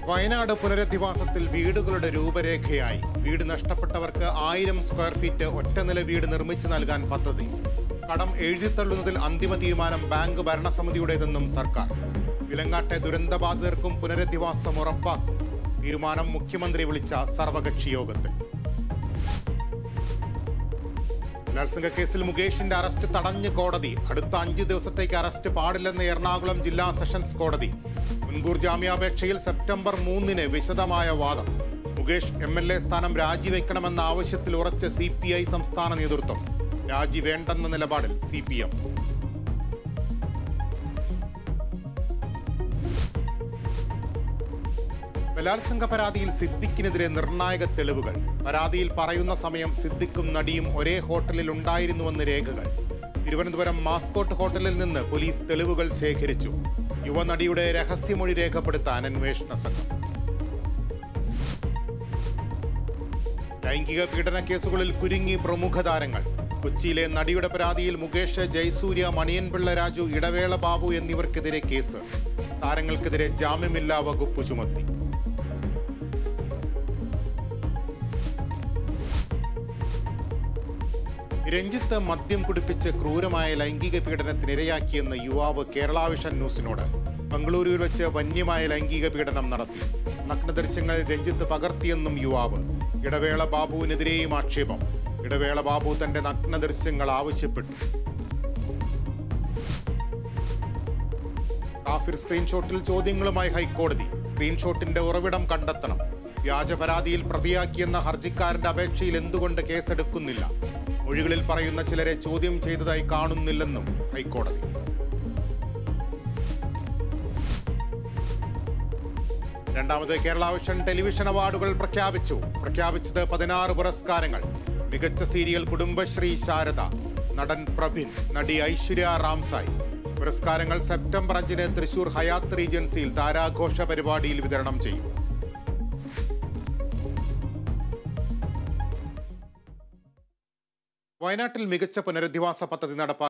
വയനാട് പുനരധിവാസത്തിൽ വീടുകളുടെ രൂപരേഖയായി വീട് നഷ്ടപ്പെട്ടവർക്ക് ആയിരം സ്ക്വയർ ഫീറ്റ് ഒറ്റനില വീട് നിർമ്മിച്ചു നൽകാൻ പദ്ധതി കടം എഴുതിത്തള്ളുന്നതിൽ അന്തിമ തീരുമാനം ബാങ്ക് ഭരണസമിതിയുടേതെന്നും സർക്കാർ വിലങ്ങാട്ടെ ദുരന്തബാധിതർക്കും പുനരധിവാസം ഉറപ്പാക്കും തീരുമാനം മുഖ്യമന്ത്രി വിളിച്ച സർവകക്ഷി യോഗത്തിൽ ബലാത്സംഗ കേസിൽ മുകേഷിന്റെ അറസ്റ്റ് തടഞ്ഞ് കോടതി അടുത്ത അഞ്ച് ദിവസത്തേക്ക് അറസ്റ്റ് പാടില്ലെന്ന് എറണാകുളം ജില്ലാ സെഷൻസ് കോടതി മുൻകൂർ ജാമ്യാപേക്ഷയിൽ സെപ്റ്റംബർ മൂന്നിന് വിശദമായ വാദം മുകേഷ് എം എൽ എ സ്ഥാനം രാജിവെക്കണമെന്ന ആവശ്യത്തിൽ ഉറച്ച സി പി ഐ സംസ്ഥാന നേതൃത്വം രാജി വേണ്ടെന്ന നിലപാടിൽ സി പി എം ബലാത്സംഗ പരാതിയിൽ സിദ്ദിഖിനെതിരെ നിർണായക തെളിവുകൾ പരാതിയിൽ പറയുന്ന സമയം സിദ്ദിഖും നടിയും ഒരേ ഹോട്ടലിൽ ഉണ്ടായിരുന്നുവെന്ന് രേഖകൾ തിരുവനന്തപുരം മാസ്കോട്ട് ഹോട്ടലിൽ നിന്ന് പോലീസ് തെളിവുകൾ ശേഖരിച്ചു യുവനടിയുടെ രഹസ്യമൊഴി രേഖപ്പെടുത്താൻ അന്വേഷണ സംഘം ലൈംഗിക പീഡന കേസുകളിൽ കുരുങ്ങി പ്രമുഖ താരങ്ങൾ കൊച്ചിയിലെ നടിയുടെ പരാതിയിൽ മുകേഷ് ജയസൂര്യ മണിയൻപിള്ള രാജു ഇടവേള ബാബു എന്നിവർക്കെതിരെ കേസ് താരങ്ങൾക്കെതിരെ ജാമ്യമില്ലാ വകുപ്പ് ചുമത്തി രഞ്ജിത്ത് മദ്യം കുടിപ്പിച്ച് ക്രൂരമായ ലൈംഗിക പീഡനത്തിനിരയാക്കിയെന്ന് യുവാവ് കേരള വിഷൻ ന്യൂസിനോട് ബംഗളൂരുവിൽ വെച്ച് വന്യമായ ലൈംഗിക പീഡനം നടത്തി നഗ്നദൃശ്യങ്ങൾ രഞ്ജിത്ത് പകർത്തിയെന്നും യുവാവ് ഇടവേള ബാബുവിനെതിരെയും ആക്ഷേപം ഇടവേള ബാബു തന്റെ നഗ്നദൃശ്യങ്ങൾ ആവശ്യപ്പെട്ടു കാഫിർ സ്ക്രീൻഷോട്ടിൽ ചോദ്യങ്ങളുമായി ഹൈക്കോടതി സ്ക്രീൻഷോട്ടിന്റെ ഉറവിടം കണ്ടെത്തണം വ്യാജ പരാതിയിൽ പ്രതിയാക്കിയെന്ന ഹർജിക്കാരന്റെ അപേക്ഷയിൽ എന്തുകൊണ്ട് കേസെടുക്കുന്നില്ല മൊഴികളിൽ പറയുന്ന ചിലരെ ചോദ്യം ചെയ്തതായി കാണുന്നില്ലെന്നും ഹൈക്കോടതി രണ്ടാമത് കേരള വിഷൻ ടെലിവിഷൻ അവാർഡുകൾ പ്രഖ്യാപിച്ചു പ്രഖ്യാപിച്ചത് പതിനാറ് പുരസ്കാരങ്ങൾ മികച്ച സീരിയൽ കുടുംബശ്രീ ശാരദ നടൻ പ്രഭിൻ നടി ഐശ്വര്യ റാംസായി പുരസ്കാരങ്ങൾ സെപ്റ്റംബർ അഞ്ചിന് തൃശൂർ ഹയാത്ത് റീജൻസിയിൽ താരാഘോഷ പരിപാടിയിൽ വിതരണം ചെയ്യും വയനാട്ടിൽ മികച്ച പുനരധിവാസ പദ്ധതി നടപ്പാക്കി